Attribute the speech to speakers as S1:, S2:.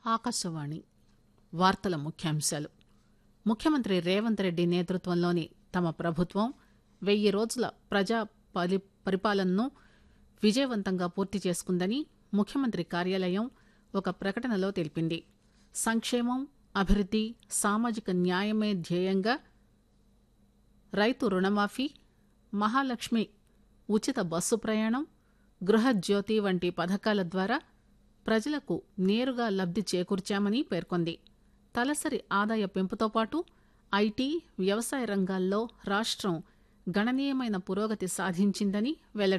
S1: ఆకాశవాణి వార్తల ముఖ్యాంశాలు ముఖ్యమంత్రి రేవంత్ రెడ్డి నేతృత్వంలోని తమ ప్రభుత్వం వెయ్యి రోజుల ప్రజా పలి పరిపాలనను విజయవంతంగా పూర్తి చేసుకుందని ముఖ్యమంత్రి కార్యాలయం ఒక ప్రకటనలో తెలిపింది సంక్షేమం అభివృద్ది సామాజిక న్యాయమే ధ్యేయంగా రైతు రుణమాఫీ మహాలక్ష్మి ఉచిత బస్సు ప్రయాణం గృహజ్యోతి వంటి పథకాల ద్వారా ప్రజలకు నేరుగా లబ్ది చేకూర్చామని పేర్కొంది తలసరి ఆదాయ పెంపుతో పాటు ఐటీ వ్యవసాయ రంగాల్లో రాష్టం గణనీయమైన పురోగతి సాధించిందని వెల్లడించింది